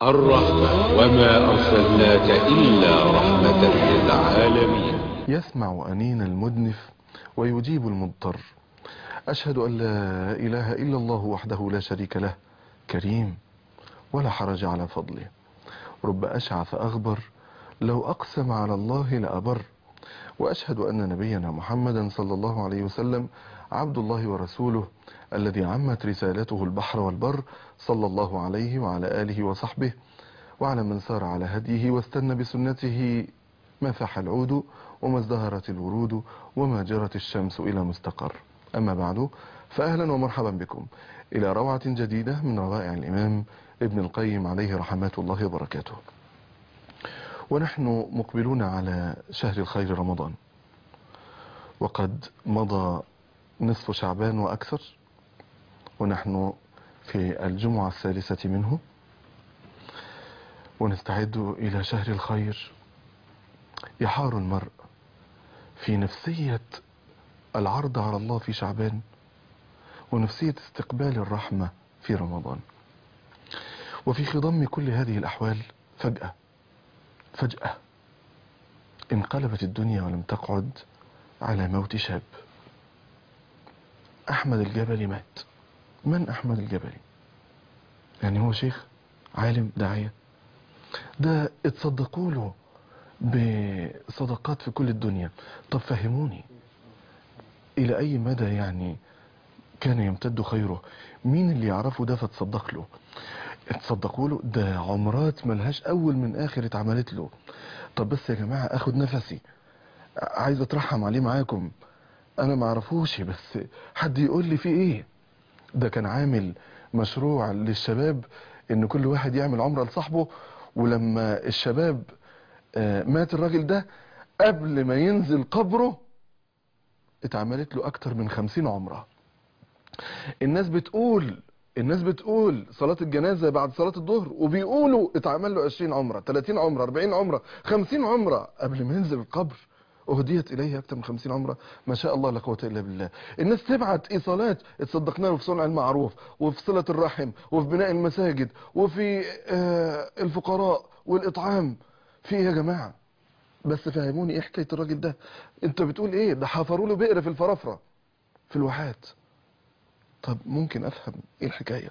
الرحمة وما أرسلناك إلا رحمة للعالمين يسمع أنين المدنف ويجيب المضطر أشهد أن لا إله إلا الله وحده لا شريك له كريم ولا حرج على فضله رب أشعث أغبر لو أقسم على الله لأبر وأشهد أن نبينا محمدا صلى الله عليه وسلم عبد الله ورسوله الذي عمت رسالته البحر والبر صلى الله عليه وعلى آله وصحبه وعلى من سار على هديه واستنى بسنته ما فاح العود وما ازدهرت الورود وما جرت الشمس إلى مستقر أما بعد فأهلا ومرحبا بكم إلى روعة جديدة من روائع الإمام ابن القيم عليه رحمات الله وبركاته ونحن مقبلون على شهر الخير رمضان وقد مضى نصف شعبان وأكثر ونحن في الجمعة الثالثة منه ونستعد إلى شهر الخير يحار المرء في نفسية العرض على الله في شعبان ونفسية استقبال الرحمة في رمضان وفي خضم كل هذه الأحوال فجأة فجأة انقلبت الدنيا ولم تقعد على موت شاب أحمد الجبلي مات من أحمد الجبلي يعني هو شيخ عالم داعية ده اتصدقوا له بصدقات في كل الدنيا طب فهموني إلى أي مدى يعني كان يمتد خيره مين اللي يعرفه ده فتصدق له اتصدقوا له ده عمرات ملهاش أول من آخر اتعملت له طب بس يا جماعة أخد نفسي عايز أترحم عليه معاكم أنا معرفوش بس حد يقول لي في إيه ده كان عامل مشروع للشباب إن كل واحد يعمل عمرة لصاحبه ولما الشباب مات الراجل ده قبل ما ينزل قبره اتعملت له اكتر من خمسين عمرة الناس بتقول الناس بتقول صلاة الجنازة بعد صلاة الظهر وبيقولوا اتعمل له 20 عمرة 30 عمرة 40 عمرة 50 عمرة قبل ما ينزل القبر اهديت اليه اكتر من 50 عمرة ما شاء الله لا قوه الا بالله الناس تبعت ايصالات اتصدقنا له في صنع المعروف وفي صلة الرحم وفي بناء المساجد وفي آه الفقراء والاطعام في ايه يا جماعة بس فهموني ايه حكاية الراجل ده انت بتقول ايه ده حفروا له بئر في الفرافرة في الواحات طب ممكن افهم ايه الحكاية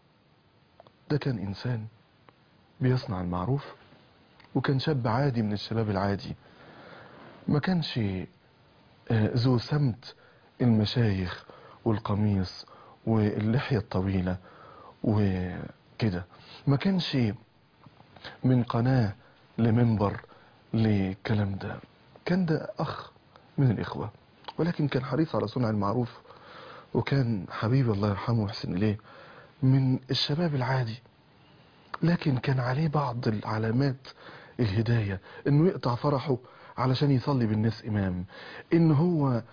ده كان انسان بيصنع المعروف وكان شاب عادي من الشباب العادي ما كانش ذو سمت المشايخ والقميص واللحية الطويلة وكده ما كانش من قناة لمنبر للكلام ده كان ده أخ من الإخوة ولكن كان حريص على صنع المعروف وكان حبيبي الله يرحمه ويحسن إليه من الشباب العادي لكن كان عليه بعض العلامات الهداية انه يقطع فرحه علشان يصلي بالناس امام ان هو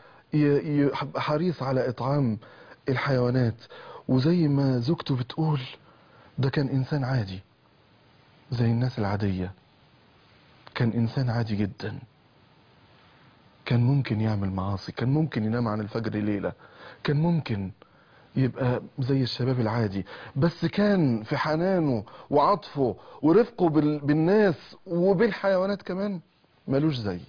حريص على اطعام الحيوانات وزي ما زوجته بتقول ده كان انسان عادي زي الناس العادية كان انسان عادي جدا كان ممكن يعمل معاصي كان ممكن ينام عن الفجر ليلة كان ممكن يبقى زي الشباب العادي بس كان في حنانه وعطفه ورفقه بالناس وبالحيوانات كمان ملوش زي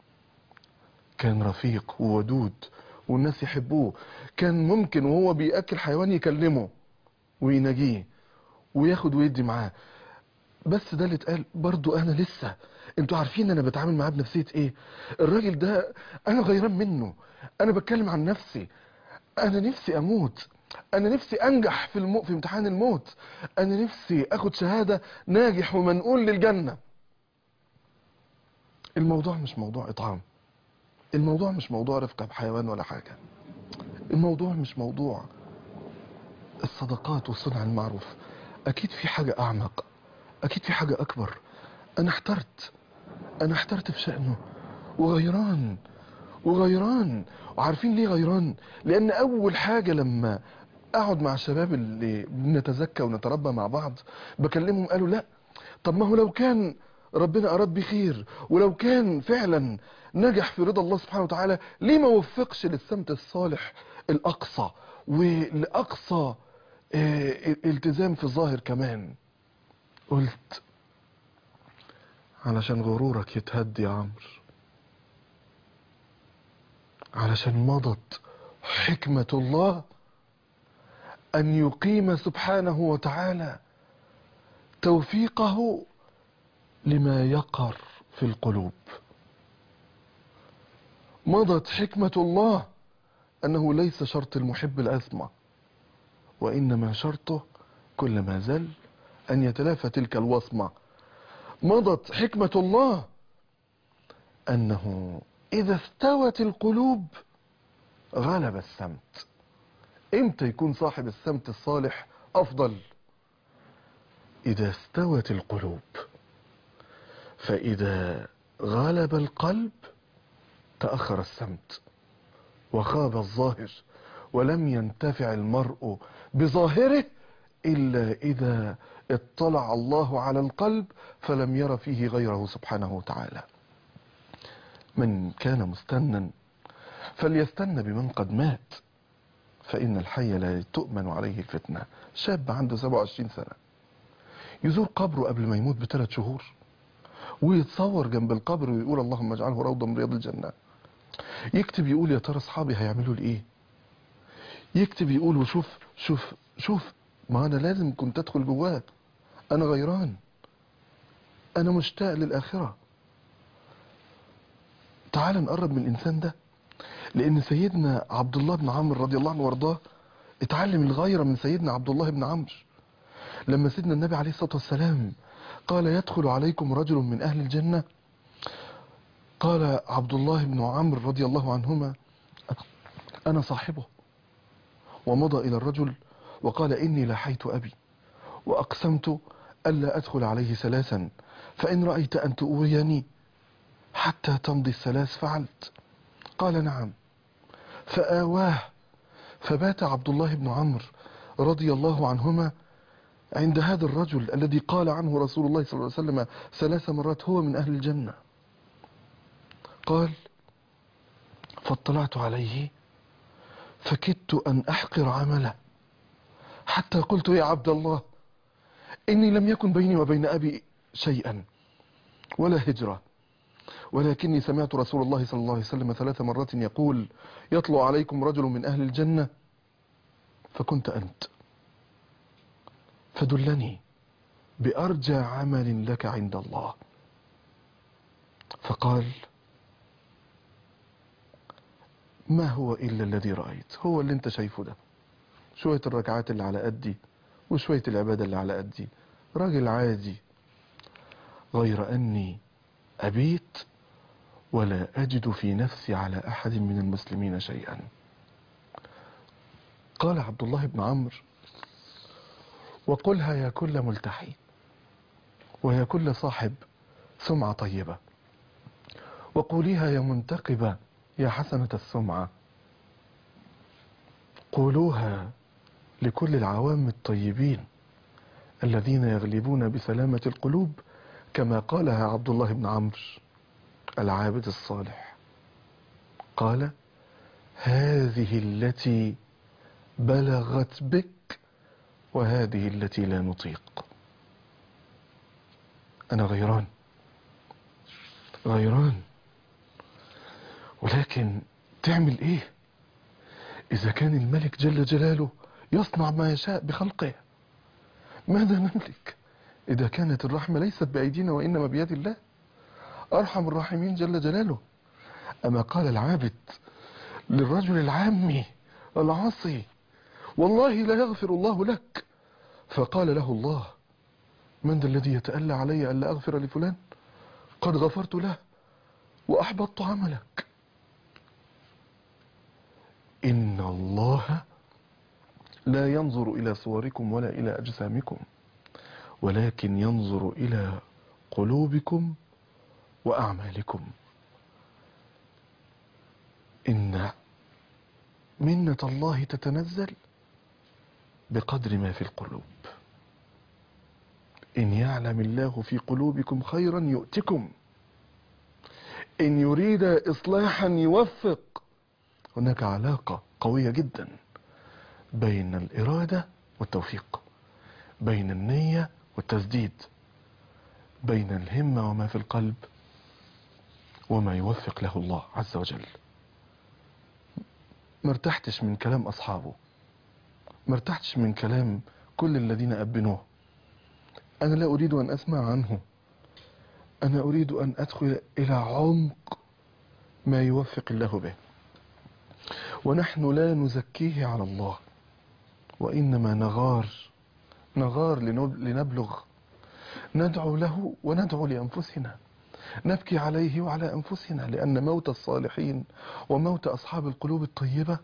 كان رفيق وودود والناس يحبوه كان ممكن وهو بيأكل حيوان يكلمه ويناجيه وياخد ويدي معاه بس ده اللي اتقال برضو انا لسه انتوا عارفين انا بتعامل معاه بنفسيه ايه الراجل ده انا غيران منه انا بتكلم عن نفسي انا نفسي اموت انا نفسي انجح في المو... في امتحان الموت انا نفسي اخد شهاده ناجح ومنقول للجنه الموضوع مش موضوع اطعام الموضوع مش موضوع رفقه بحيوان ولا حاجه الموضوع مش موضوع الصدقات وصنع المعروف اكيد في حاجه اعمق اكيد في حاجه اكبر انا احترت انا احترت في شأنه وغيران وغيران وعارفين ليه غيران لان اول حاجة لما اقعد مع الشباب اللي بنتزكى ونتربى مع بعض بكلمهم قالوا لا طب ما هو لو كان ربنا اراد بيه خير ولو كان فعلا نجح في رضا الله سبحانه وتعالى ليه ما وفقش للسمت الصالح الاقصى ولاقصى التزام في الظاهر كمان قلت علشان غرورك يتهد يا عمرو علشان مضت حكمة الله أن يقيم سبحانه وتعالى توفيقه لما يقر في القلوب مضت حكمة الله أنه ليس شرط المحب الأسمى وإنما شرطه كلما زل أن يتلافى تلك الوصمة مضت حكمة الله أنه إذا استوت القلوب غلب السمت إمتى يكون صاحب السمت الصالح أفضل إذا استوت القلوب فإذا غلب القلب تأخر السمت وخاب الظاهر ولم ينتفع المرء بظاهره إلا إذا اطلع الله على القلب فلم ير فيه غيره سبحانه وتعالى من كان مستنا فليستن بمن قد مات فإن الحي لا تؤمن عليه الفتنة شاب عنده 27 سنة يزور قبره قبل ما يموت بثلاث شهور ويتصور جنب القبر ويقول اللهم اجعله روضة من رياض الجنة يكتب يقول يا ترى اصحابي هيعملوا لي ايه يكتب يقول وشوف شوف شوف ما انا لازم كنت ادخل جواه انا غيران انا مشتاق للاخره تعال نقرب من الانسان ده لان سيدنا عبد الله بن عمرو رضي الله عنه وارضاه اتعلم الغيره من سيدنا عبد الله بن عمرو لما سيدنا النبي عليه الصلاه والسلام قال يدخل عليكم رجل من اهل الجنه قال عبد الله بن عمرو رضي الله عنهما انا صاحبه ومضى الى الرجل وقال اني لاحيت ابي واقسمت الا ادخل عليه ثلاثا فان رايت ان تؤويني حتى تمضي الثلاث فعلت قال نعم فآواه فبات عبد الله بن عمرو رضي الله عنهما عند هذا الرجل الذي قال عنه رسول الله صلى الله عليه وسلم ثلاث مرات هو من أهل الجنة قال فاطلعت عليه فكدت أن أحقر عمله حتى قلت يا عبد الله إني لم يكن بيني وبين أبي شيئا ولا هجرة ولكني سمعت رسول الله صلى الله عليه وسلم ثلاث مرات يقول يطلع عليكم رجل من أهل الجنة فكنت أنت فدلني بأرجى عمل لك عند الله فقال ما هو إلا الذي رأيت هو اللي انت شايفه ده شوية الركعات اللي على قدي وشوية العبادة اللي على قدي راجل عادي غير أني أبيت ولا أجد في نفسي على أحد من المسلمين شيئا قال عبد الله بن عمرو وقلها يا كل ملتحي ويا كل صاحب سمعة طيبة وقوليها يا منتقبة يا حسنة السمعة قولوها لكل العوام الطيبين الذين يغلبون بسلامة القلوب كما قالها عبد الله بن عمرو العابد الصالح قال هذه التي بلغت بك وهذه التي لا نطيق أنا غيران غيران ولكن تعمل إيه إذا كان الملك جل جلاله يصنع ما يشاء بخلقه ماذا نملك إذا كانت الرحمة ليست بأيدينا وإنما بيد الله أرحم الراحمين جل جلاله أما قال العابد للرجل العامي العاصي والله لا يغفر الله لك فقال له الله من ذا الذي يتألى علي ألا أغفر لفلان قد غفرت له وأحبطت عملك إن الله لا ينظر إلى صوركم ولا إلى أجسامكم ولكن ينظر إلى قلوبكم وأعمالكم إن منة الله تتنزل بقدر ما في القلوب إن يعلم الله في قلوبكم خيرا يؤتكم إن يريد إصلاحا يوفق هناك علاقة قوية جدا بين الإرادة والتوفيق بين النية والتسديد بين الهمة وما في القلب وما يوفق له الله عز وجل ما ارتحتش من كلام أصحابه ما ارتحتش من كلام كل الذين أبنوه أنا لا أريد أن أسمع عنه أنا أريد أن أدخل إلى عمق ما يوفق الله به ونحن لا نزكيه على الله وإنما نغار نغار لنب- لنبلغ ندعو له وندعو لأنفسنا نبكي عليه وعلى أنفسنا لأن موت الصالحين وموت أصحاب القلوب الطيبة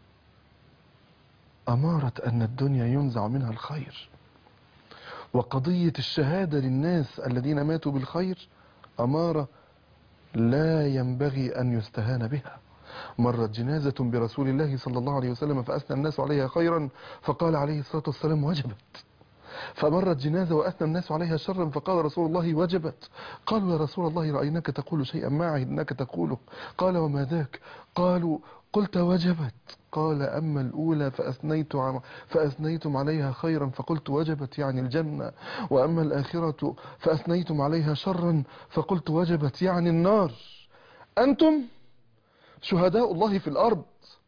أمارة أن الدنيا ينزع منها الخير وقضية الشهادة للناس الذين ماتوا بالخير أمارة لا ينبغي أن يستهان بها مرت جنازة برسول الله صلى الله عليه وسلم فأثنى الناس عليها خيرا فقال عليه الصلاة والسلام وجبت فمرت جنازة وأثنى الناس عليها شرا فقال رسول الله وجبت قالوا يا رسول الله رأيناك تقول شيئا ما عهدناك تقوله قال وما ذاك قالوا قلت وجبت قال أما الأولى فأثنيت عن فأثنيتم عليها خيرا فقلت وجبت يعني الجنة وأما الآخرة فأثنيتم عليها شرا فقلت وجبت يعني النار أنتم شهداء الله في الأرض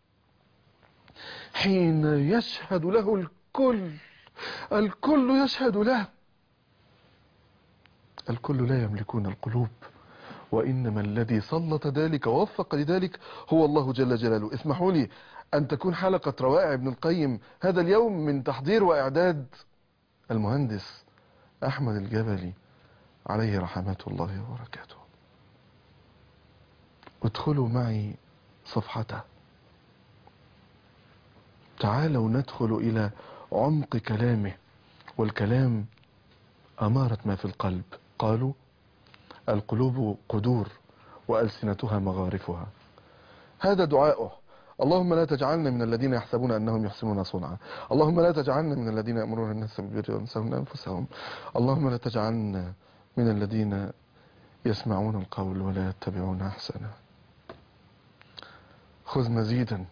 حين يشهد له الكل الكل يشهد له الكل لا يملكون القلوب وإنما الذي سلط ذلك ووفق لذلك هو الله جل جلاله اسمحوا لي أن تكون حلقة روائع ابن القيم هذا اليوم من تحضير وإعداد المهندس أحمد الجبلي عليه رحمة الله وبركاته ادخلوا معي صفحته تعالوا ندخل إلى عمق كلامه والكلام أمارة ما في القلب قالوا القلوب قدور وألسنتها مغارفها هذا دعاؤه اللهم لا تجعلنا من الذين يحسبون أنهم يحسنون صنعا اللهم لا تجعلنا من الذين يأمرون الناس بالبر وينسون أنفسهم اللهم لا تجعلنا من الذين يسمعون القول ولا يتبعون أحسنه خذ مزيدا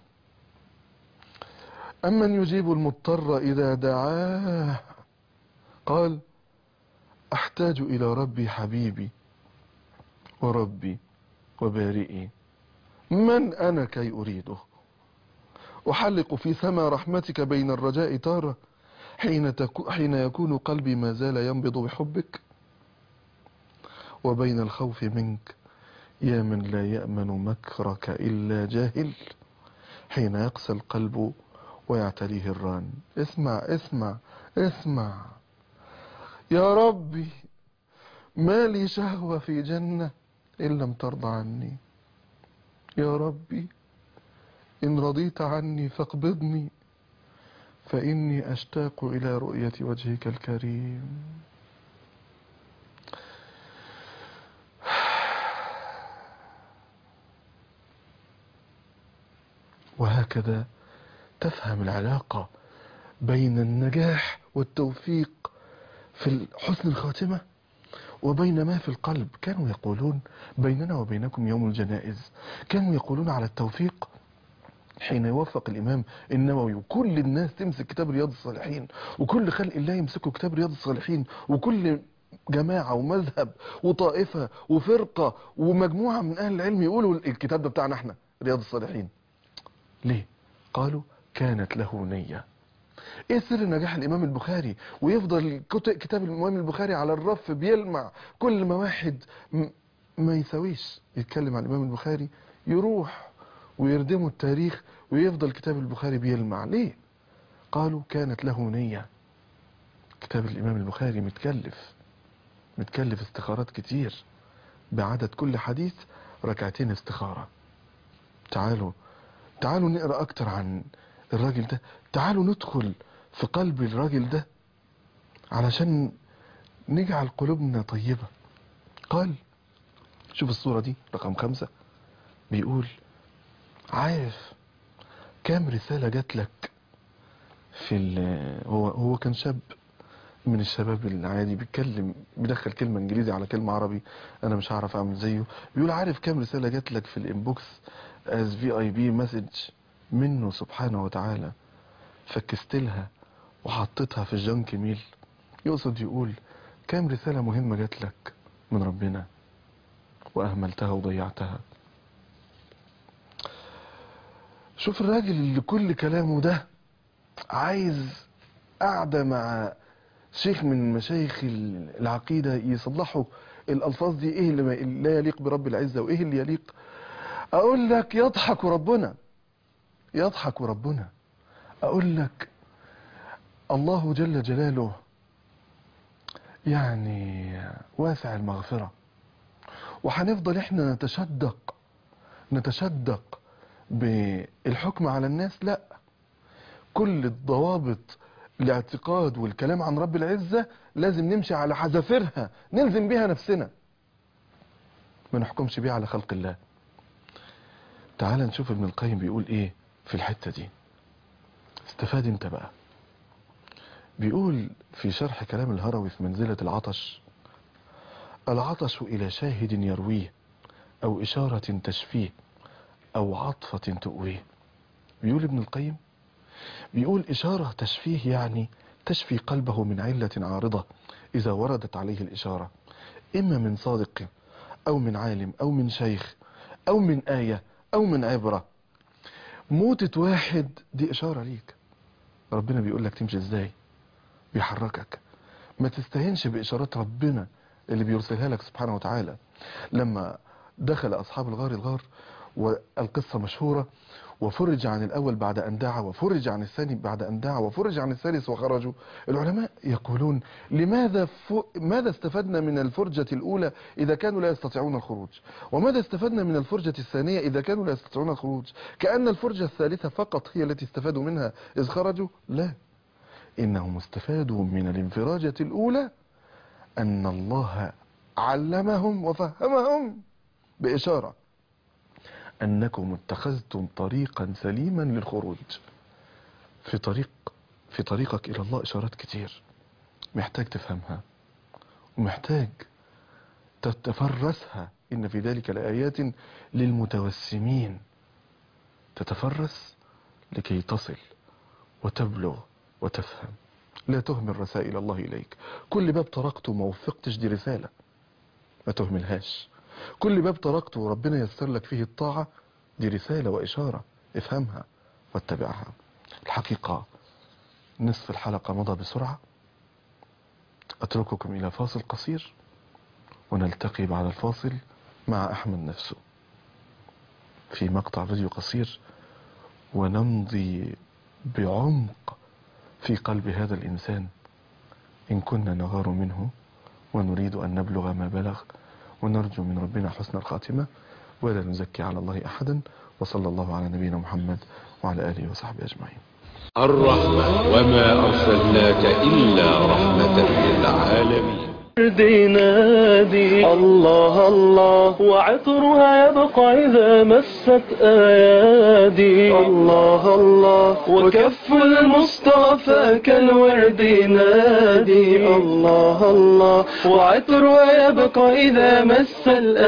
أمن يجيب المضطر إذا دعاه قال أحتاج إلى ربي حبيبي وربي وبارئي من أنا كي أريده أحلق في سما رحمتك بين الرجاء تارة حين, تكو حين يكون قلبي ما زال ينبض بحبك وبين الخوف منك يا من لا يأمن مكرك إلا جاهل حين يقسى القلب ويعتريه الران اسمع اسمع اسمع يا ربي ما لي شهوة في جنة إن لم ترضى عني يا ربي إن رضيت عني فاقبضني فإني أشتاق إلى رؤية وجهك الكريم وهكذا تفهم العلاقة بين النجاح والتوفيق في حسن الخاتمة وبين ما في القلب كانوا يقولون بيننا وبينكم يوم الجنائز كانوا يقولون على التوفيق حين يوفق الإمام النووي وكل الناس تمسك كتاب رياض الصالحين وكل خلق الله يمسكوا كتاب رياض الصالحين وكل جماعة ومذهب وطائفة وفرقة ومجموعة من أهل العلم يقولوا الكتاب ده بتاعنا احنا رياض الصالحين ليه؟ قالوا كانت له نية ايه سر نجاح الامام البخاري ويفضل كت- كتاب الامام البخاري على الرف بيلمع كل ما واحد م- ما يسويش يتكلم عن الامام البخاري يروح ويردموا التاريخ ويفضل كتاب البخاري بيلمع ليه قالوا كانت له نية كتاب الامام البخاري متكلف متكلف استخارات كتير بعدد كل حديث ركعتين استخارة تعالوا تعالوا نقرأ أكتر عن الراجل ده تعالوا ندخل في قلب الراجل ده علشان نجعل قلوبنا طيبة قال شوف الصورة دي رقم خمسة بيقول عارف كام رسالة جات لك في ال- هو هو كان شاب من الشباب العادي بيتكلم بيدخل كلمة انجليزي على كلمة عربي انا مش هعرف اعمل زيه بيقول عارف كام رسالة جات لك في الانبوكس از في اي بي مسج منه سبحانه وتعالى فكست لها وحطيتها في الجنك ميل يقصد يقول كام رسالة مهمة جات لك من ربنا وأهملتها وضيعتها شوف الراجل اللي كل كلامه ده عايز قاعدة مع شيخ من مشايخ العقيدة يصلحوا الألفاظ دي ايه اللي ما- اللي لا يليق برب العزة وايه اللي يليق اقول لك يضحك ربنا يضحك ربنا اقول لك الله جل جلاله يعني واسع المغفرة وهنفضل احنا نتشدق نتشدق بالحكم على الناس لا كل الضوابط الاعتقاد والكلام عن رب العزة لازم نمشي على حذافيرها نلزم بيها نفسنا ما نحكمش بيها على خلق الله تعال نشوف ابن القيم بيقول ايه في الحتة دي استفاد انت بقى بيقول في شرح كلام الهروي في منزلة العطش العطش إلى شاهد يرويه أو إشارة تشفيه أو عطفة تؤويه بيقول ابن القيم بيقول إشارة تشفيه يعني تشفي قلبه من علة عارضة إذا وردت عليه الإشارة إما من صادق أو من عالم أو من شيخ أو من آية أو من عبرة موتة واحد دي إشارة ليك ربنا بيقول لك تمشي إزاي بيحركك ما تستهينش بإشارات ربنا اللي بيرسلها لك سبحانه وتعالى لما دخل أصحاب الغار الغار والقصة مشهورة وفرج عن الأول بعد أن دعا وفرج عن الثاني بعد أن دعا وفرج عن الثالث وخرجوا العلماء يقولون لماذا ف... ماذا استفدنا من الفرجة الأولى إذا كانوا لا يستطيعون الخروج وماذا استفدنا من الفرجة الثانية إذا كانوا لا يستطيعون الخروج كأن الفرجة الثالثة فقط هي التي استفادوا منها إذ خرجوا لا إنهم استفادوا من الانفراجة الأولى أن الله علمهم وفهمهم بإشارة أنكم اتخذتم طريقا سليما للخروج في طريق في طريقك إلى الله إشارات كتير محتاج تفهمها ومحتاج تتفرسها إن في ذلك لآيات للمتوسمين تتفرس لكي تصل وتبلغ وتفهم لا تهمل رسائل الله إليك كل باب طرقته ما وفقتش دي رسالة ما تهملهاش كل باب طرقته وربنا يسر لك فيه الطاعة دي رسالة وإشارة افهمها واتبعها الحقيقة نصف الحلقة مضى بسرعة أترككم إلى فاصل قصير ونلتقي بعد الفاصل مع أحمد نفسه في مقطع فيديو قصير ونمضي بعمق في قلب هذا الإنسان إن كنا نغار منه ونريد أن نبلغ ما بلغ ونرجو من ربنا حسن الخاتمة ولا نزكي على الله أحدا وصلى الله على نبينا محمد وعلى آله وصحبه أجمعين الرحمة وما أرسلناك إلا رحمة للعالمين نادي الله الله وعطرها يبقى إذا مست أيادي الله الله وكف المصطفى كالورد نادي الله الله وعطرها يبقى إذا مس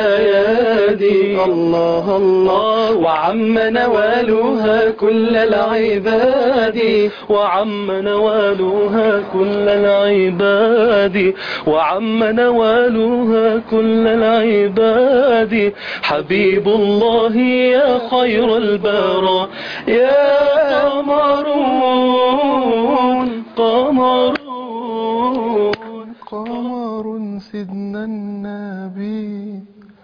الأيادي الله الله وعم نوالها كل العباد وعم نوالها كل العباد وعم نوالها كل العباد حبيب الله يا خير البرى يا قمرون قمرون قمر سيدنا النبي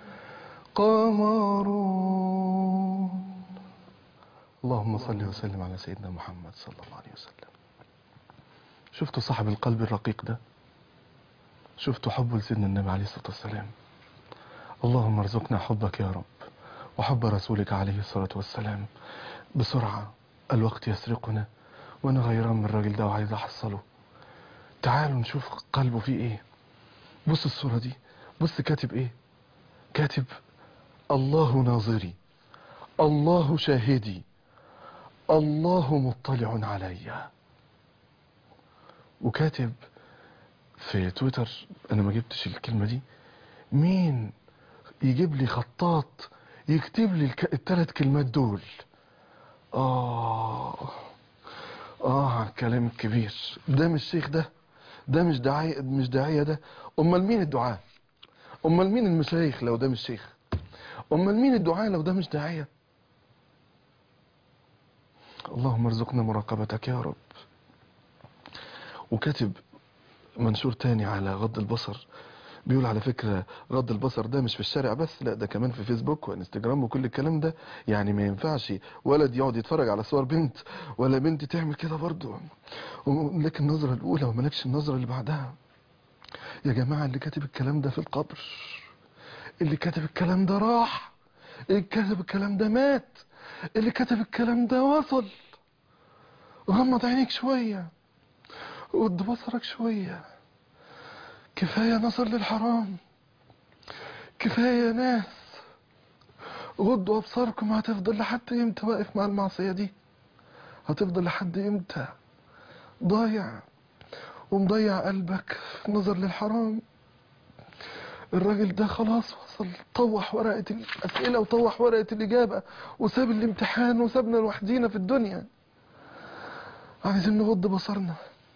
قمر اللهم صل وسلم على سيدنا محمد صلى الله عليه وسلم شفتوا صاحب القلب الرقيق ده شفتوا حبه لسيدنا النبي عليه الصلاة والسلام اللهم ارزقنا حبك يا رب وحب رسولك عليه الصلاة والسلام بسرعة الوقت يسرقنا وانا غيران من الراجل ده وعايز احصله تعالوا نشوف قلبه فيه ايه بص الصورة دي بص كاتب ايه كاتب الله ناظري الله شاهدي الله مطلع علي وكاتب في تويتر انا ما جبتش الكلمة دي مين يجيب لي خطاط يكتب لي الك... الثلاث كلمات دول اه اه كلام كبير ده مش شيخ ده ده مش داعية مش داعية ده امال مين الدعاء امال مين المشايخ لو ده مش شيخ امال مين الدعاء لو ده مش داعيه اللهم ارزقنا مراقبتك يا رب وكاتب منشور تاني على غض البصر بيقول على فكرة غض البصر ده مش في الشارع بس لا ده كمان في فيسبوك وانستجرام وكل الكلام ده يعني ما ينفعش ولد يقعد يتفرج على صور بنت ولا بنت تعمل كده برضه لك النظرة الأولى وملكش النظرة اللي بعدها يا جماعة اللي كاتب الكلام ده في القبر اللي كاتب الكلام ده راح اللي كاتب الكلام ده مات اللي كاتب الكلام ده وصل غمض عينيك شوية ود بصرك شوية كفاية نظر للحرام كفاية ناس غضوا أبصاركم هتفضل لحد امتى واقف مع المعصية دي هتفضل لحد امتى ضايع ومضيع قلبك في نظر للحرام الراجل ده خلاص وصل طوح ورقة الأسئلة وطوح ورقة الإجابة وساب الامتحان وسابنا لوحدينا في الدنيا عايزين نغض بصرنا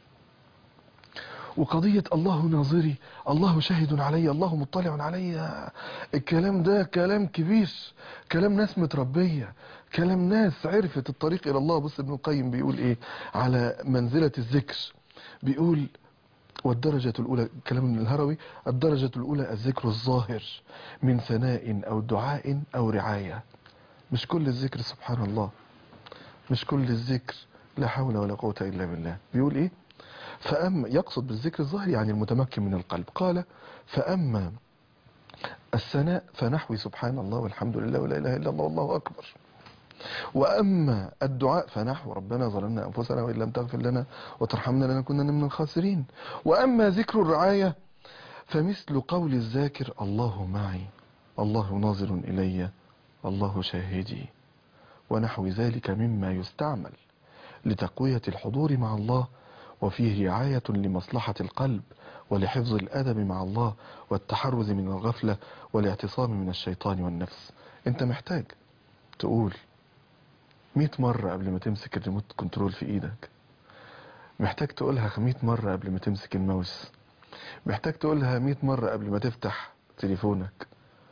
وقضية الله ناظري الله شاهد علي الله مطلع علي الكلام ده كلام كبير كلام ناس متربية كلام ناس عرفت الطريق إلى الله بص ابن القيم بيقول إيه على منزلة الذكر بيقول والدرجة الأولى كلام من الهروي الدرجة الأولى الذكر الظاهر من ثناء أو دعاء أو رعاية مش كل الذكر سبحان الله مش كل الذكر لا حول ولا قوة إلا بالله بيقول إيه فأما يقصد بالذكر الظاهر يعني المتمكن من القلب قال فأما الثناء فنحو سبحان الله والحمد لله ولا إله إلا الله والله أكبر وأما الدعاء فنحو ربنا ظلمنا أنفسنا وإن لم تغفر لنا وترحمنا لنكونن من الخاسرين وأما ذكر الرعاية فمثل قول الذاكر الله معي الله ناظر إلي الله شاهدي ونحو ذلك مما يستعمل لتقوية الحضور مع الله وفيه رعاية لمصلحة القلب ولحفظ الأدب مع الله والتحرز من الغفلة والاعتصام من الشيطان والنفس انت محتاج تقول مئة مرة قبل ما تمسك الريموت كنترول في ايدك محتاج تقولها مئة مرة قبل ما تمسك الماوس محتاج تقولها مئة مرة قبل ما تفتح تليفونك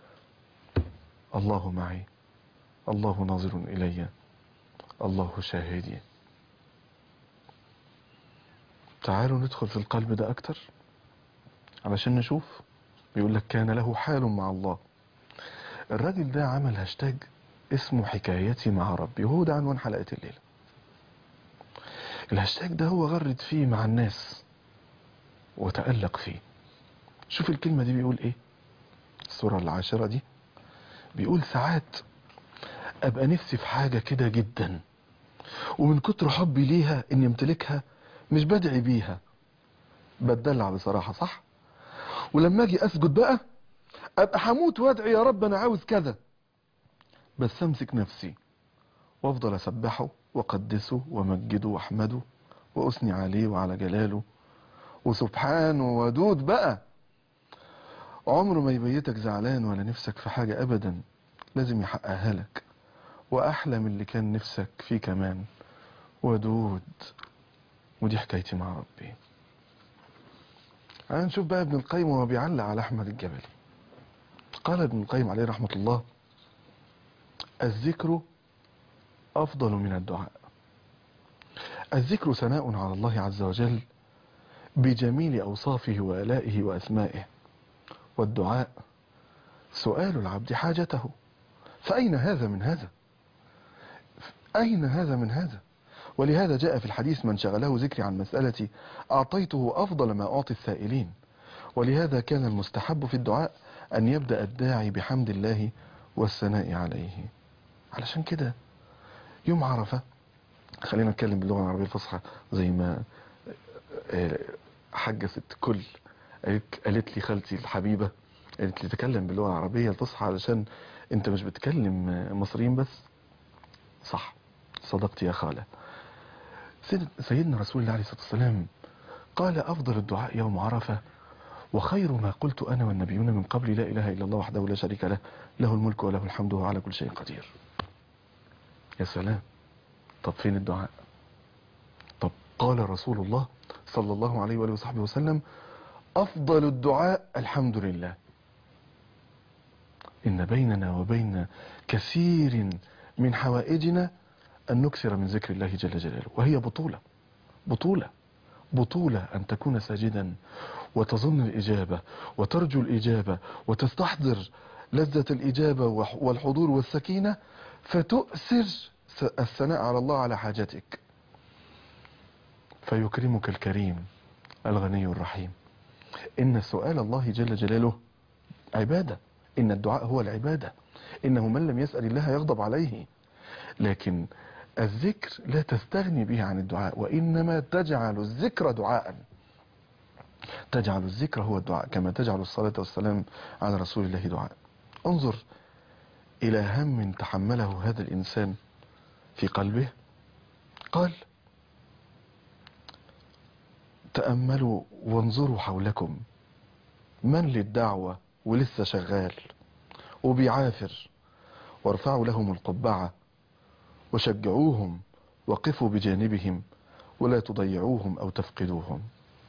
الله معي الله ناظر إلي الله شاهدي تعالوا ندخل في القلب ده أكتر علشان نشوف بيقول لك كان له حال مع الله الراجل ده عمل هاشتاج اسمه حكايتي مع ربي وهو ده عنوان حلقة الليلة الهاشتاج ده هو غرد فيه مع الناس وتألق فيه شوف الكلمة دي بيقول ايه السورة العاشرة دي بيقول ساعات ابقى نفسي في حاجة كده جدا ومن كتر حبي ليها اني امتلكها مش بدعي بيها بتدلع بصراحة صح ولما اجي اسجد بقى ابقى هموت وادعي يا رب انا عاوز كذا بس امسك نفسي وافضل اسبحه واقدسه وامجده واحمده واثني عليه وعلى جلاله وسبحانه ودود بقى عمره ما يبيتك زعلان ولا نفسك في حاجة ابدا لازم يحققها لك واحلى من اللي كان نفسك فيه كمان ودود ودي حكايتي مع ربي هنشوف بقى ابن القيم وهو بيعلق على احمد الجبلي قال ابن القيم عليه رحمة الله الذكر أفضل من الدعاء الذكر ثناء على الله عز وجل بجميل أوصافه وآلائه وأسمائه والدعاء سؤال العبد حاجته فأين هذا من هذا أين هذا من هذا ولهذا جاء في الحديث من شغله ذكري عن مسألتي أعطيته أفضل ما أعطي السائلين ولهذا كان المستحب في الدعاء أن يبدأ الداعي بحمد الله والثناء عليه علشان كده يوم عرفة خلينا نتكلم باللغة العربية الفصحى زي ما حاجة ست كل قالت لي خالتي الحبيبة قالت لي تكلم باللغة العربية الفصحى علشان انت مش بتكلم مصريين بس صح صدقت يا خالة سيدنا رسول الله عليه الصلاة والسلام قال أفضل الدعاء يوم عرفة وخير ما قلت أنا والنبيون من قبل لا إله إلا الله وحده لا شريك له له الملك وله الحمد وهو على كل شيء قدير يا سلام طب فين الدعاء طب قال رسول الله صلى الله عليه وآله وصحبه وسلم أفضل الدعاء الحمد لله إن بيننا وبين كثير من حوائجنا أن نكثر من ذكر الله جل جلاله وهي بطولة بطولة بطولة أن تكون ساجدا وتظن الإجابة وترجو الإجابة وتستحضر لذة الإجابة وح- والحضور والسكينة فتؤثر س- الثناء على الله على حاجتك فيكرمك الكريم الغني الرحيم إن سؤال الله جل جلاله عبادة إن الدعاء هو العبادة إنه من لم يسأل الله يغضب عليه لكن الذكر لا تستغني به عن الدعاء وإنما تجعل الذكر دعاء تجعل الذكر هو الدعاء كما تجعل الصلاة والسلام على رسول الله دعاء انظر إلى هم تحمله هذا الإنسان في قلبه قال تأملوا وانظروا حولكم من للدعوة ولسه شغال وبيعافر وارفعوا لهم القبعة وشجعوهم وقفوا بجانبهم ولا تضيعوهم أو تفقدوهم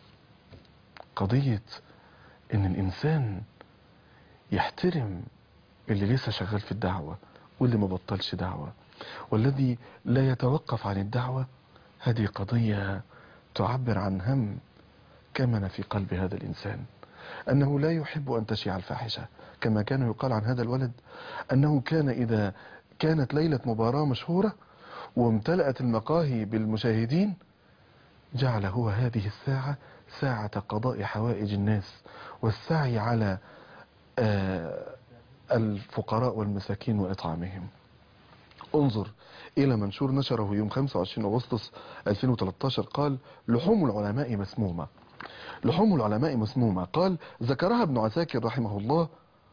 قضية إن الإنسان يحترم اللي لسه شغال في الدعوة واللي ما بطلش دعوة والذي لا يتوقف عن الدعوة هذه قضية تعبر عن هم كمن في قلب هذا الإنسان أنه لا يحب أن تشيع الفاحشة كما كان يقال عن هذا الولد أنه كان إذا كانت ليلة مباراة مشهورة وامتلأت المقاهي بالمشاهدين جعل هو هذه الساعة ساعة قضاء حوائج الناس والسعي على آه، الفقراء والمساكين وإطعامهم انظر إلى منشور نشره يوم 25 أغسطس 2013 قال لحوم العلماء مسمومة لحوم العلماء مسمومة قال ذكرها ابن عساكر رحمه الله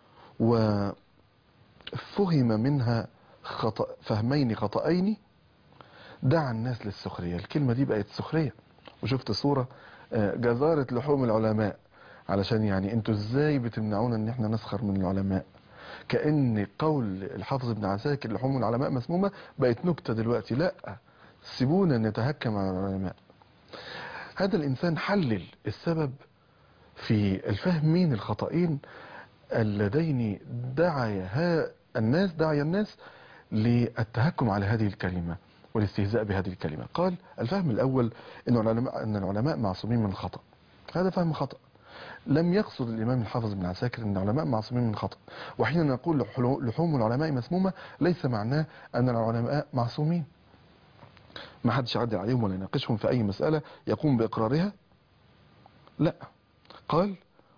وفهم منها خطأ فهمين خطأين دعا الناس للسخرية الكلمة دي بقت سخرية وشفت صورة آه، جزارة لحوم العلماء علشان يعني انتوا ازاي بتمنعونا ان احنا نسخر من العلماء كأن قول الحافظ ابن عساكر لحوم العلماء مسمومة بقت نكتة دلوقتي لا سيبونا نتهكم على العلماء هذا الإنسان حلل السبب في الفهم مين الخطأين اللذين دعي ها الناس دعي الناس للتهكم على هذه الكلمة والاستهزاء بهذه الكلمة قال الفهم الأول أن العلماء, أن العلماء معصومين من الخطأ هذا فهم خطأ لم يقصد الإمام الحافظ بن عساكر أن العلماء معصومين من الخطأ وحين نقول لحلو- لحوم العلماء مسمومة ليس معناه أن العلماء معصومين ما حدش يعدل عليهم ولا يناقشهم في أي مسألة يقوم بإقرارها لا قال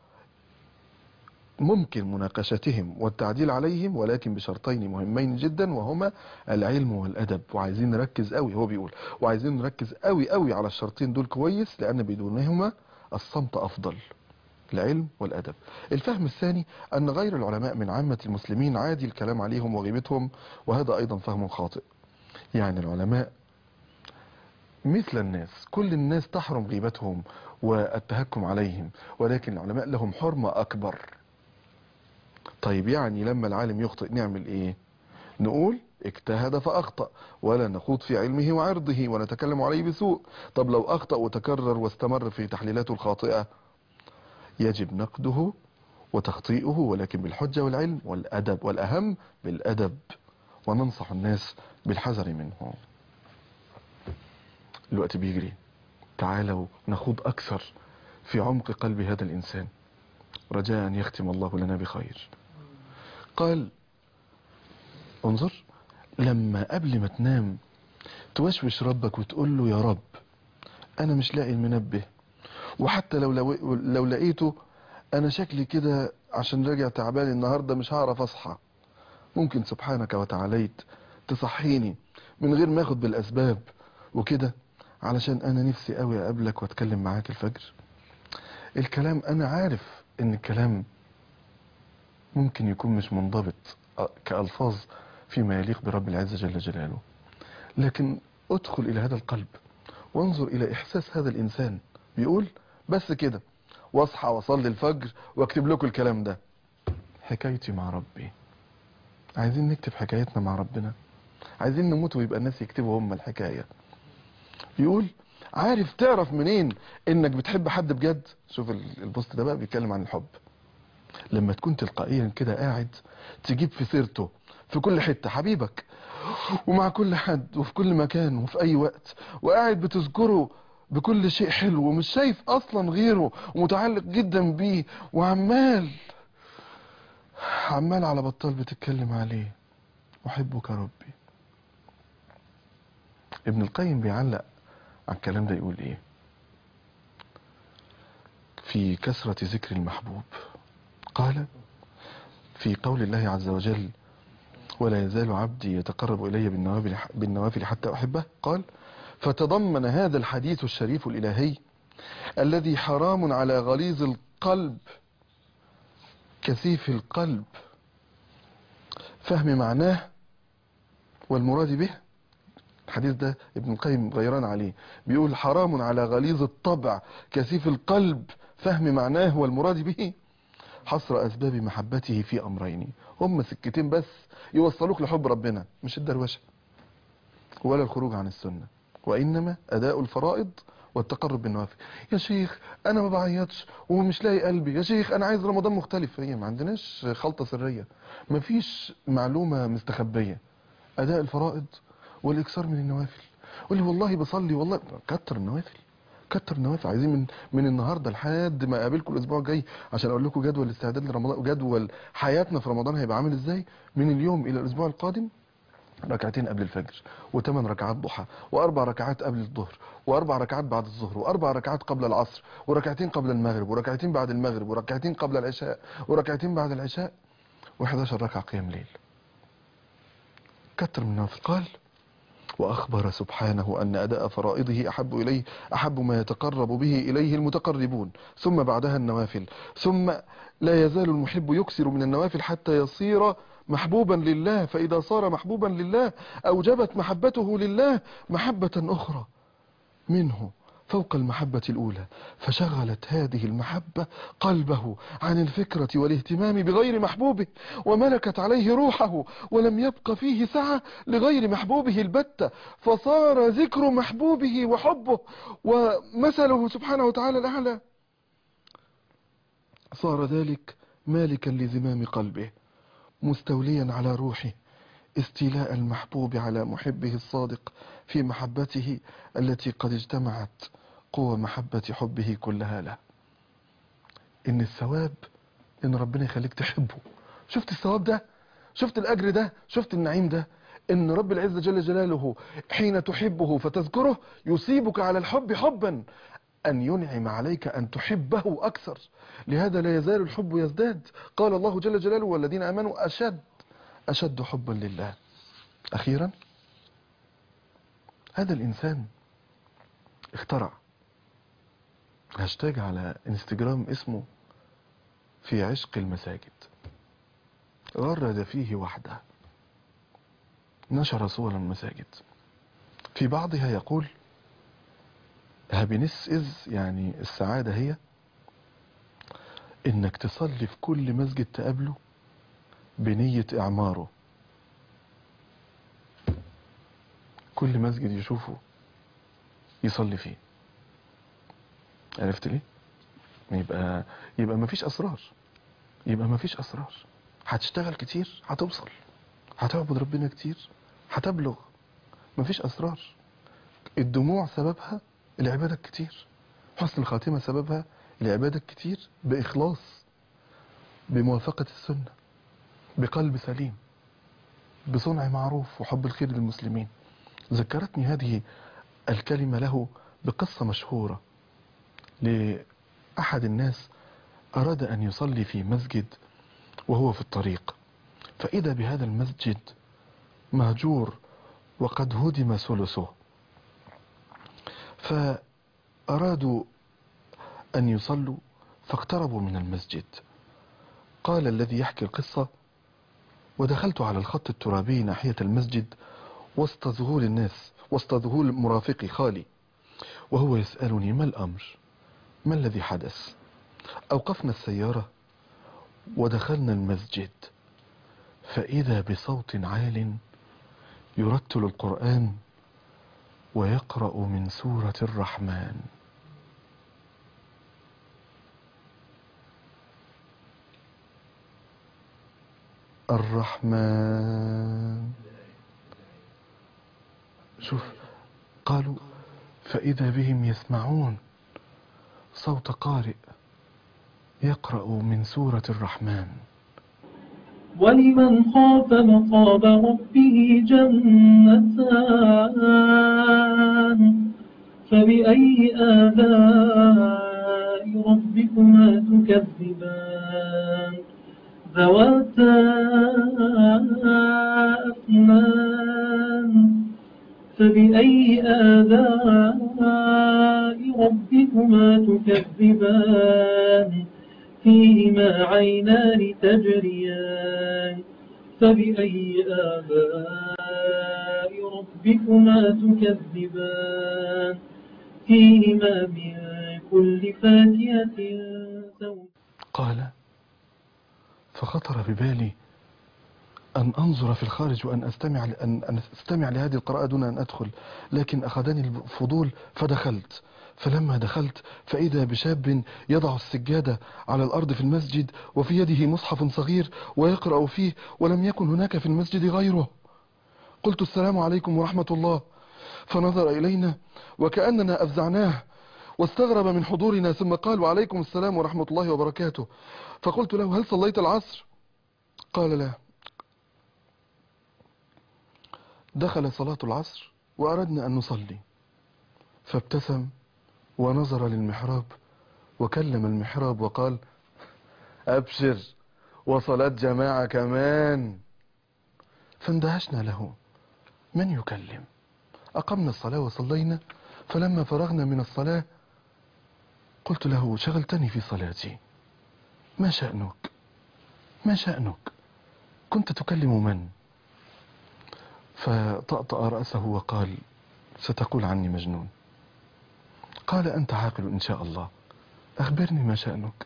ممكن مناقشتهم والتعديل عليهم ولكن بشرطين مهمين جدا وهما العلم والأدب وعايزين نركز قوي هو بيقول وعايزين نركز قوي قوي على الشرطين دول كويس لأن بدونهما الصمت أفضل العلم والأدب الفهم الثاني أن غير العلماء من عامة المسلمين عادي الكلام عليهم وغيبتهم وهذا أيضا فهم خاطئ يعني العلماء مثل الناس كل الناس تحرم غيبتهم والتهكم عليهم ولكن العلماء لهم حرمة أكبر طيب يعني لما العالم يخطئ نعمل ايه نقول اجتهد فأخطأ ولا نخوض في علمه وعرضه ونتكلم عليه بسوء طب لو أخطأ وتكرر واستمر في تحليلاته الخاطئة يجب نقده وتخطيئه ولكن بالحجة والعلم والأدب والأهم بالأدب وننصح الناس بالحذر منه الوقت بيجري تعالوا نخوض أكثر في عمق قلب هذا الإنسان رجاء أن يختم الله لنا بخير قال انظر لما قبل ما تنام توشوش ربك وتقول له يا رب أنا مش لاقي المنبه وحتى لو لو, لو لقيته أنا شكلي كده عشان راجع تعبان النهاردة مش هعرف أصحى ممكن سبحانك وتعاليت تصحيني من غير ما اخد بالأسباب وكده علشان أنا نفسي قوي أقابلك وأتكلم معاك الفجر الكلام أنا عارف إن الكلام ممكن يكون مش منضبط كألفاظ فيما يليق برب العزة جل جلاله لكن ادخل إلى هذا القلب وانظر إلى إحساس هذا الإنسان بيقول بس كده واصحى واصلي الفجر واكتب لكم الكلام ده حكايتي مع ربي عايزين نكتب حكايتنا مع ربنا عايزين نموت ويبقى الناس يكتبوا هم الحكاية يقول عارف تعرف منين انك بتحب حد بجد شوف البوست ده بقى بيتكلم عن الحب لما تكون تلقائيا كده قاعد تجيب في سيرته في كل حتة حبيبك ومع كل حد وفي كل مكان وفي اي وقت وقاعد بتذكره بكل شيء حلو ومش شايف اصلا غيره ومتعلق جدا بيه وعمال عمال على بطال بتتكلم عليه احبك ربي ابن القيم بيعلق على الكلام ده يقول ايه في كثرة ذكر المحبوب قال في قول الله عز وجل ولا يزال عبدي يتقرب إلي بالنوافل, بالنوافل حتى أحبه قال فتضمن هذا الحديث الشريف الإلهي الذي حرام على غليظ القلب كثيف القلب فهم معناه والمراد به الحديث ده ابن القيم غيران عليه بيقول حرام على غليظ الطبع كثيف القلب فهم معناه والمراد به حصر أسباب محبته في أمرين هم سكتين بس يوصلوك لحب ربنا مش الدروشة ولا الخروج عن السنة وإنما أداء الفرائض والتقرب بالنوافل يا شيخ أنا ما بعيطش ومش لاقي قلبي يا شيخ أنا عايز رمضان مختلف هي ما عندناش خلطة سرية ما فيش معلومة مستخبية أداء الفرائض والإكثار من النوافل قول لي والله بصلي والله كتر النوافل كتر النوافل عايزين من من النهارده لحد ما اقابلكم الاسبوع الجاي عشان اقول لكم جدول الاستعداد لرمضان وجدول حياتنا في رمضان هيبقى عامل ازاي من اليوم الى الاسبوع القادم ركعتين قبل الفجر وثمان ركعات ضحى واربع ركعات قبل الظهر واربع ركعات بعد الظهر واربع ركعات قبل العصر وركعتين قبل المغرب وركعتين بعد المغرب وركعتين قبل العشاء وركعتين بعد العشاء و11 ركعه قيام ليل كتر من النوافل قال وأخبر سبحانه أن أداء فرائضه أحب إليه أحب ما يتقرب به إليه المتقربون ثم بعدها النوافل ثم لا يزال المحب يكسر من النوافل حتى يصير محبوبا لله فإذا صار محبوبا لله أوجبت محبته لله محبة أخرى منه فوق المحبة الأولى فشغلت هذه المحبة قلبه عن الفكرة والاهتمام بغير محبوبه وملكت عليه روحه ولم يبق فيه سعة لغير محبوبه البتة فصار ذكر محبوبه وحبه ومثله سبحانه وتعالى الأعلى صار ذلك مالكا لزمام قلبه مستوليا على روحه استيلاء المحبوب على محبه الصادق في محبته التي قد اجتمعت قوة محبة حبه كلها له ان الثواب ان ربنا يخليك تحبه شفت الثواب ده شفت الاجر ده شفت النعيم ده ان رب العزة جل جلاله حين تحبه فتذكره يصيبك على الحب حبا أن ينعم عليك أن تحبه أكثر لهذا لا يزال الحب يزداد قال الله جل جلاله والذين آمنوا أشد أشد حبا لله أخيرا هذا الإنسان اخترع هاشتاج على انستجرام اسمه في عشق المساجد غرد فيه وحده نشر صور المساجد في بعضها يقول هابينس إز يعني السعادة هي إنك تصلي في كل مسجد تقابله بنية إعماره كل مسجد يشوفه يصلي فيه عرفت ليه؟ يبقى يبقى مفيش أسرار يبقى مفيش أسرار هتشتغل كتير هتوصل هتعبد ربنا كتير هتبلغ مفيش أسرار الدموع سببها العبادة الكتير حسن الخاتمة سببها العبادة الكتير بإخلاص بموافقة السنة بقلب سليم بصنع معروف وحب الخير للمسلمين ذكرتني هذه الكلمة له بقصة مشهورة لأحد الناس أراد أن يصلي في مسجد وهو في الطريق فإذا بهذا المسجد مهجور وقد هدم ثلثه فأرادوا أن يصلوا فاقتربوا من المسجد قال الذي يحكي القصة ودخلت على الخط الترابي ناحية المسجد وسط ذهول الناس وسط ذهول مرافقي خالي وهو يسألني ما الأمر ما الذي حدث أوقفنا السيارة ودخلنا المسجد فإذا بصوت عال يرتل القرآن ويقرأ من سورة الرحمن الرحمن شوف قالوا فإذا بهم يسمعون صوت قارئ يقرأ من سورة الرحمن ولمن خاف مقام ربه جنتان فبأي آلاء ربكما تكذبان ذواتا أفنان فبأي آلاء ربكما تكذبان فيهما عينان تجريان فبأي آلاء ربكما تكذبان فيهما من كل فاكهة زوج قال فخطر ببالي أن أنظر في الخارج وأن أستمع أن أن أستمع لهذه القراءة دون أن أدخل لكن أخذني الفضول فدخلت فلما دخلت فإذا بشاب يضع السجادة على الأرض في المسجد وفي يده مصحف صغير ويقرأ فيه ولم يكن هناك في المسجد غيره قلت السلام عليكم ورحمة الله فنظر إلينا وكأننا أفزعناه واستغرب من حضورنا ثم قال وعليكم السلام ورحمة الله وبركاته فقلت له هل صليت العصر قال لا دخل صلاة العصر وأردنا أن نصلي فابتسم ونظر للمحراب وكلم المحراب وقال أبشر وصلاة جماعة كمان فاندهشنا له من يكلم أقمنا الصلاة وصلينا فلما فرغنا من الصلاة قلت له شغلتني في صلاتي ما شأنك ما شأنك كنت تكلم من فطأطأ رأسه وقال ستقول عني مجنون قال أنت عاقل إن شاء الله أخبرني ما شأنك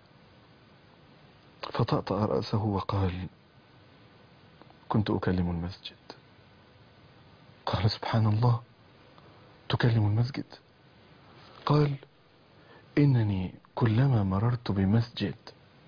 فطأطأ رأسه وقال كنت أكلم المسجد قال سبحان الله تكلم المسجد قال إنني كلما مررت بمسجد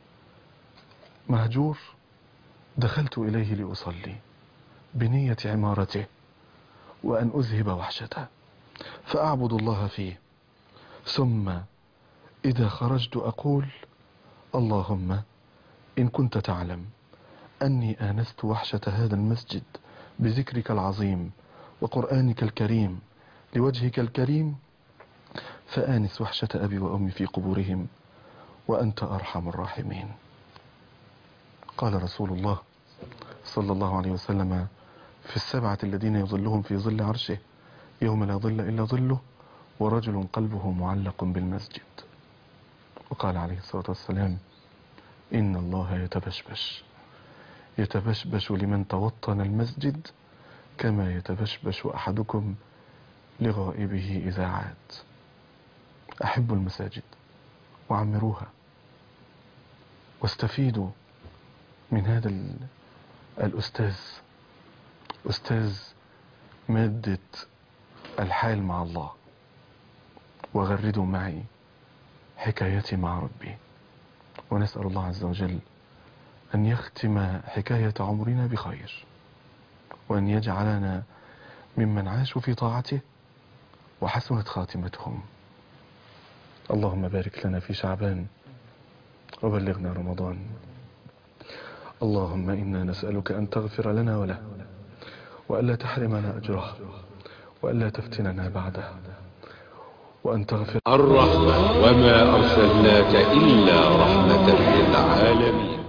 مهجور دخلت إليه لأصلي بنية عمارته وأن أذهب وحشته فأعبد الله فيه ثم إذا خرجت أقول اللهم إن كنت تعلم أني آنست وحشة هذا المسجد بذكرك العظيم وقرآنك الكريم لوجهك الكريم فآنس وحشة أبي وأمي في قبورهم وأنت أرحم الراحمين قال رسول الله صلى الله عليه وسلم في السبعة الذين يظلهم في ظل عرشه يوم لا ظل إلا ظله ورجل قلبه معلق بالمسجد وقال عليه الصلاة والسلام إن الله يتبشبش يتبشبش لمن توطن المسجد كما يتبشبش أحدكم لغائبه إذا عاد أحبوا المساجد وعمروها واستفيدوا من هذا ال- الأستاذ أستاذ مادة الحال مع الله وغردوا معي حكايتي مع ربي ونسأل الله عز وجل أن يختم حكاية عمرنا بخير وأن يجعلنا ممن عاشوا في طاعته وحسنت خاتمتهم اللهم بارك لنا في شعبان وبلغنا رمضان اللهم إنا نسألك أن تغفر لنا وله وألا تحرمنا أجره وألا تفتننا بعده وأن تغفر الرحمة وما أرسلناك إلا رحمة للعالمين